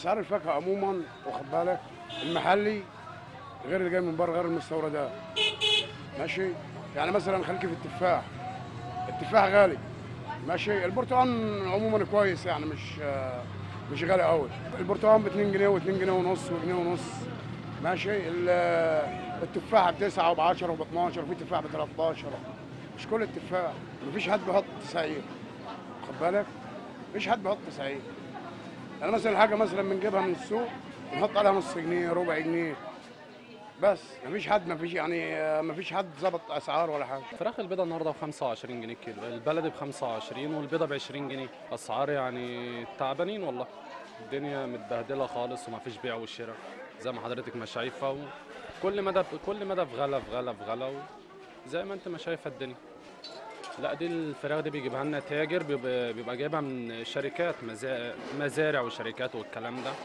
اسعار الفاكهه عموما واخد بالك المحلي غير اللي جاي من بره غير المستوردات ماشي يعني مثلا خليكي في التفاح التفاح غالي ماشي البرتقال عموما كويس يعني مش آه، مش غالي قوي البرتقال ب 2 جنيه و2 جنيه ونص وجنيه ونص ماشي ال- التفاحه ب 9 وب 10 وب 12 وفي تفاح ب 13 مش كل التفاح مفيش حد بيحط 90 خد بالك مفيش حد بيحط 90 يعني مثلا الحاجه مثلا بنجيبها من السوق بنحط عليها نص جنيه ربع جنيه بس مفيش حد مفيش يعني آه، مفيش حد ظبط اسعار ولا حاجه فراخ البيضة النهارده ب 25 جنيه الكيلو، البلدي ب 25 والبيضة ب 20 جنيه، أسعار يعني تعبانين والله. الدنيا متبهدلة خالص وما فيش بيع وشراء زي ما حضرتك ما شايفة وكل مدى كل مدى في غلا في غلا في غلا زي ما أنت ما شايفة الدنيا. لا دي الفراخ دي بيجيبها لنا تاجر بيبقى, بيبقى جايبها من شركات مزا- مزارع وشركات والكلام ده.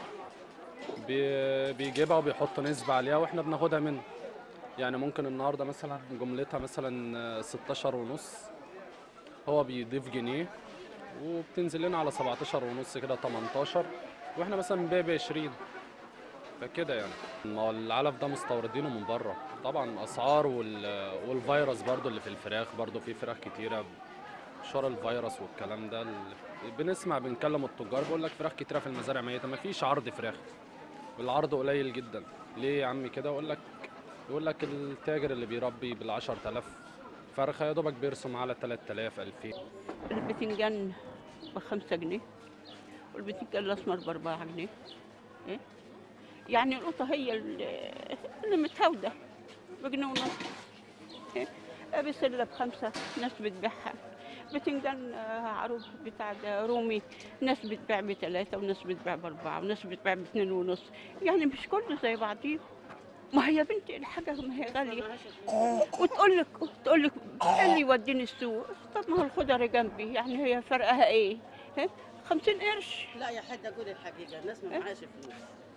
بي- بيجيبها وبيحط نسبة عليها واحنا بناخدها منه. يعني ممكن النهارده مثلا جملتها مثلا 16 ونص هو بيضيف جنيه وبتنزل لنا على 17 ونص كده 18 واحنا مثلا بنبيع ب 20 فكده يعني ما هو العلف ده مستوردينه من بره طبعا اسعار وال... والفيروس برضو اللي في الفراخ برضو في فراخ كتيره شر الفيروس والكلام ده ال... بنسمع بنكلم التجار بيقول لك فراخ كتيره في المزارع ميته ما فيش عرض فراخ والعرض قليل جدا ليه يا عمي كده اقول لك يقول لك التاجر اللي بيربي بال 10000 فرخه يا دوبك بيرسم على 3000 2000 البتنجان بخمسة جنيه والبتنجان الأسمر بأربعة جنيه إيه؟ يعني القطة هي اللي اللي متهاودة بجنيه ونص إيه؟ بسلة بخمسة ناس بتبيعها بتنجان آه، عروض بتاع ده رومي ناس بتبيع بثلاثة وناس بتبيع بأربعة وناس بتبيع باتنين ونص يعني مش كله زي بعضيه ما هي يا بنتي الحاجة ما هي غالية وتقول لك تقول لك إيه اللي يوديني السوق طب ما هو الخضر جنبي يعني هي فرقها ايه؟ ها؟ 50 قرش لا يا حد اقول الحقيقه الناس ما معهاش فلوس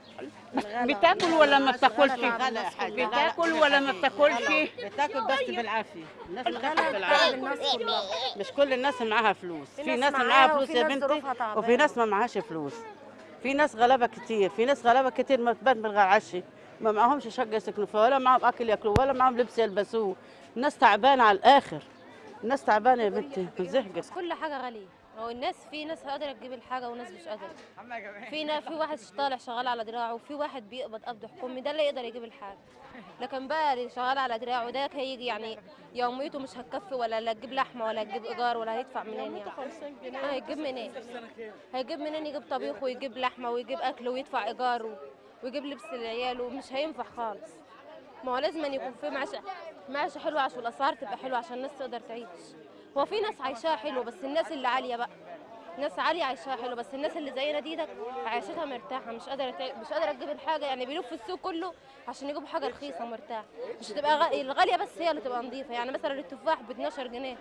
بتاكل ولا ما بتاكلش؟ غلا يا حاج بتاكل ولا ما بتاكلش؟ بتاكل بس بالعافيه الناس بتاكل الغلا بتاع بالعافيه الناس كلها مش كل الناس معاها فلوس في في ناس ناس معاها معاها فلوس وفي يا ناس بنتي ظروفها تعبانة. وفي ناس ما معهاش فلوس في ناس غلابه كتير في ناس غلابه كتير ما تبات من غير عشي ما معهمش شقه يسكنوا فيها ولا معهم اكل ياكلوه ولا معهم لبس يلبسوه الناس تعبانه على الاخر الناس تعبانه يا بنتي زهقت كل حاجه غاليه هو الناس في ناس قادره تجيب الحاجه وناس مش قادره في نا في واحد طالع شغال على دراعه وفي واحد بيقبض قبض حكومي ده اللي يقدر يجيب الحاجه لكن بقى اللي شغال على دراعه ده هيجي يعني يوميته مش هتكفي ولا لا تجيب لحمه ولا تجيب ايجار ولا هيدفع منين يعني آه، هيجيب منين هيجيب منين يجيب طبيخ ويجيب لحمه ويجيب اكل ويدفع ايجار و- ويجيب لبس للعيال ومش هينفع خالص ما هو لازم أن يكون في معاش معاش حلو عشان الاسعار تبقى حلوه عشان الناس تقدر تعيش هو في ناس عايشاها حلو بس الناس اللي عاليه بقى ناس عاليه عايشاها حلو بس الناس اللي زينا دي ده عيشتها مرتاحه مش قادره تع- مش قادره تجيب الحاجه يعني بيلفوا السوق كله عشان يجيبوا حاجه رخيصه مرتاحه مش هتبقى غ... الغاليه بس هي اللي تبقى نظيفه يعني مثلا التفاح ب 12 جنيه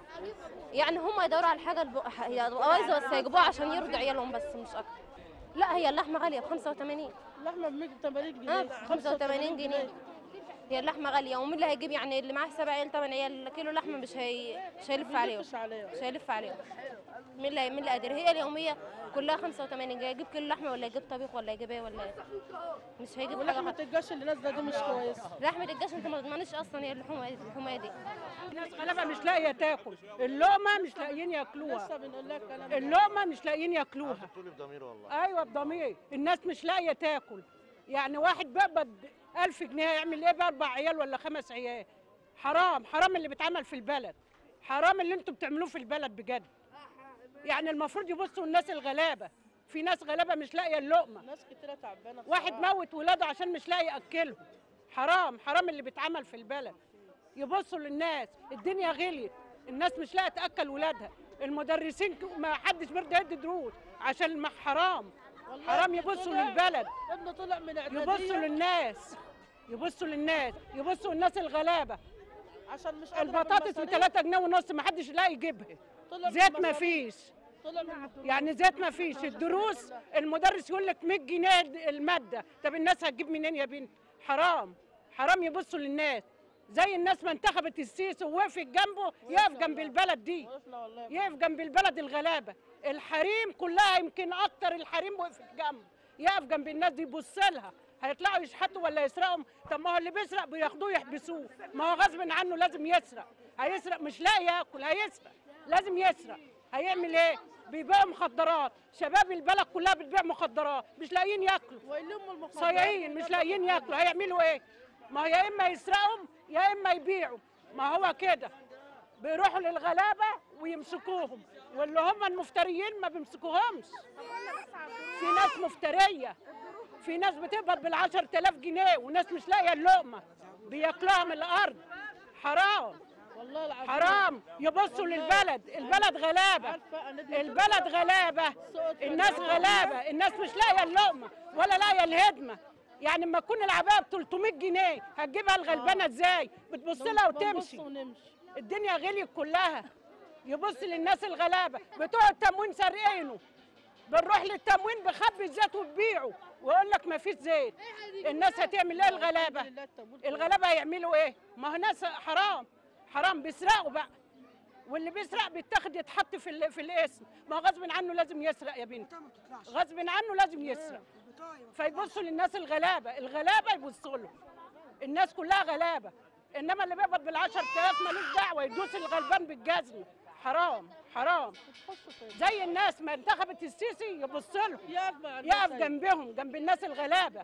يعني هم يدوروا على الحاجه الب... هي هتبقى بايظه بس هيجيبوها عشان يرضوا عيالهم بس مش اكتر لا هي اللحمه غاليه ب 85 اللحمه ب 180 جنيه اه 85 جنيه هي اللحمه غاليه ومين اللي هيجيب يعني اللي معاه سبع عيال ثمان عيال كيلو لحمه مش هي مش هيلف عليهم مش هيلف عليهم مين اللي مين اللي قادر هي اليوميه كلها 85 جنيه يجيب كيلو لحمه ولا يجيب طبيخ ولا يجيب ايه ولا ايه مش هيجيب حاجه ولحمه الجاش اللي نازله دي مش كويسه لحمه الجاش انت ما تضمنش اصلا هي اللحومه اللحومه دي الناس غلابه مش لاقيه تاكل اللقمه مش لاقيين ياكلوها لسه بنقول لك كلام اللقمه مش لاقيين ياكلوها تقولي بضمير والله ايوه بضمير الناس مش لاقيه تاكل يعني واحد بيقبض ألف جنيه هيعمل ايه باربع عيال ولا خمس عيال حرام حرام اللي بيتعمل في البلد حرام اللي انتوا بتعملوه في البلد بجد يعني المفروض يبصوا الناس الغلابه في ناس غلابه مش لاقيه اللقمه ناس كتيره تعبانه واحد موت ولاده عشان مش لاقي ياكلهم حرام حرام اللي بيتعمل في البلد يبصوا للناس الدنيا غليت الناس مش لاقيه تاكل ولادها المدرسين ك- ما حدش بيرضى يدي دروس عشان الم- حرام حرام يبصوا للبلد ابنه طلع من يبصوا اعداديه للناس يبصوا للناس يبصوا الناس الغلابه عشان مش قادر البطاطس ب 3 جنيه ونص ما حدش لاقي يجيبها زيت ما فيش طلع من يعني زيت ما فيش الدروس المدرس يقول لك 100 جنيه الماده طب الناس هتجيب منين يا بنت حرام حرام يبصوا للناس زي الناس ما انتخبت السيسي ووقفت جنبه يقف جنب البلد دي وقفنا والله يقف جنب البلد الغلابه الحريم كلها يمكن اكتر الحريم وقفت جنبه يقف جنب الناس دي يبص لها هيطلعوا يشحتوا ولا يسرقهم طب ما هو اللي بيسرق بياخدوه يحبسوه ما هو غصب عنه لازم يسرق هيسرق مش لاقي ياكل هيسرق لازم يسرق هيعمل ايه بيبيعوا مخدرات شباب البلد كلها بتبيع مخدرات مش لاقيين ياكلوا صايعين مش لاقيين ياكلوا هيعملوا ايه ما هو يا اما يسرقهم يا اما يبيعوا ما هو كده بيروحوا للغلابه ويمسكوهم واللي هم المفتريين ما بيمسكوهمش في ناس مفتريه في ناس بتقبض بال 10000 جنيه وناس مش لاقيه اللقمه بياكلوها من الارض حرام والله العظيم حرام يبصوا للبلد البلد غلابه البلد غلابه الناس غلابه الناس مش لاقيه اللقمه ولا لاقيه الهدمه يعني لما تكون العبايه ب 300 جنيه هتجيبها الغلبانه ازاي بتبص لها وتمشي الدنيا غليت كلها يبص للناس الغلابه بتوع التموين سارقينه بنروح للتموين بخبي الزيت وبيعه ويقول لك ما فيش زيت الناس هتعمل ايه الغلابه الغلابه هيعملوا ايه ما هو ناس حرام حرام بيسرقوا بقى واللي بيسرق بيتاخد يتحط في ال- في الاسم ما هو غصب عنه لازم يسرق يا بنتي غصب عنه لازم يسرق فيبصوا للناس الغلابه الغلابه يبصوا لهم الناس كلها غلابه انما اللي بيقبض بال 10000 ملوش دعوه يدوس الغلبان بالجزمه حرام حرام زي الناس ما انتخبت السيسي يبص لهم يقف جنبهم جنب الناس الغلابه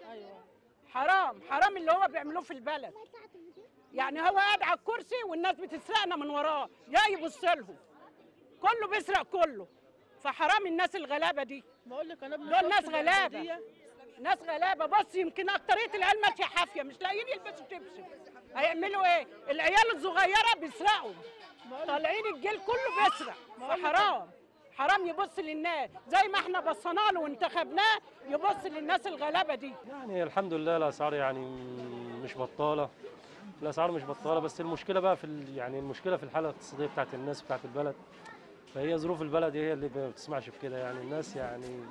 حرام حرام اللي هو بيعملوه في البلد يعني هو قاعد على الكرسي والناس بتسرقنا من وراه يا يبص لهم كله بيسرق كله فحرام الناس الغلابه دي بقول لك انا دول ناس غلابه ناس غلابه بص يمكن اكتريه العيال ماشيه حافيه مش لاقيين يلبسوا تبسم هيعملوا ايه العيال الصغيره بيسرقوا طالعين الجيل كله بيسرق فحرام حرام يبص للناس زي ما احنا بصينا له وانتخبناه يبص للناس الغلابه دي يعني الحمد لله الاسعار يعني مش بطاله الاسعار مش بطاله بس المشكله بقى في ال- يعني المشكله في الحاله الاقتصاديه بتاعت الناس بتاعت البلد فهي ظروف البلد هي اللي ما بتسمعش بكده يعني الناس يعني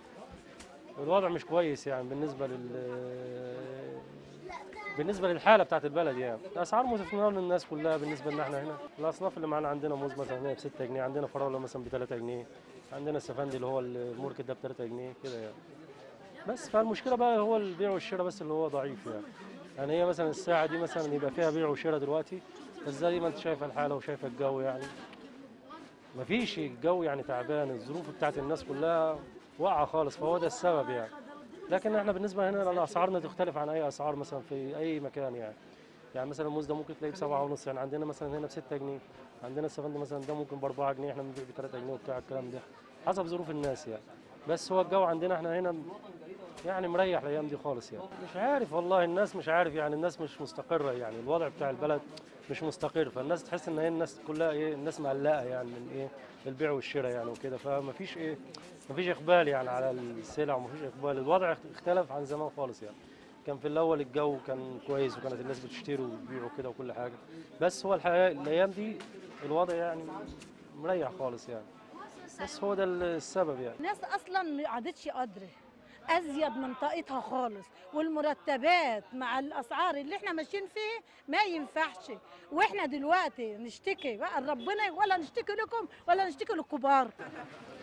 الوضع مش كويس يعني بالنسبه لل بالنسبه للحاله بتاعت البلد يعني الاسعار متفاوته للناس كلها بالنسبه لنا احنا هنا الاصناف اللي معانا عندنا موز مثلا هنا ب 6 جنيه عندنا فراوله مثلا ب 3 جنيه عندنا السفندي اللي هو الموركت ده ب 3 جنيه كده يعني بس فالمشكله بقى هو البيع والشراء بس اللي هو ضعيف يعني يعني هي مثلا الساعه دي مثلا يبقى فيها بيع وشراء دلوقتي بس زي ما انت شايفه الحاله وشايفه الجو يعني مفيش الجو يعني تعبان الظروف بتاعت الناس كلها واقعه خالص فهو ده السبب يعني لكن احنا بالنسبه هنا لأن اسعارنا تختلف عن اي اسعار مثلا في اي مكان يعني يعني مثلا الموز ده ممكن تلاقيه بسبعة ونص يعني عندنا مثلا هنا بستة جنيه عندنا السفندي مثلا ده ممكن بأربعة جنيه احنا بنبيع بتلاتة جنيه وبتاع الكلام ده حسب ظروف الناس يعني بس هو الجو عندنا احنا هنا يعني مريح الايام دي خالص يعني مش عارف والله الناس مش عارف يعني الناس مش مستقره يعني الوضع بتاع البلد مش مستقر فالناس تحس ان هي الناس كلها ايه الناس مقلقه يعني من ايه البيع والشراء يعني وكده فما فيش ايه ما فيش اقبال يعني على السلع وما فيش اقبال الوضع اختلف عن زمان خالص يعني كان في الاول الجو كان كويس وكانت الناس بتشتري وتبيع وكده وكل حاجه بس هو الحقيقه الايام دي الوضع يعني مريح خالص يعني بس هو ده السبب يعني الناس اصلا ما عادتش قادره ازيد من طاقتها خالص والمرتبات مع الاسعار اللي احنا ماشيين فيه ما ينفعش واحنا دلوقتي نشتكي بقى ربنا ولا نشتكي لكم ولا نشتكي للكبار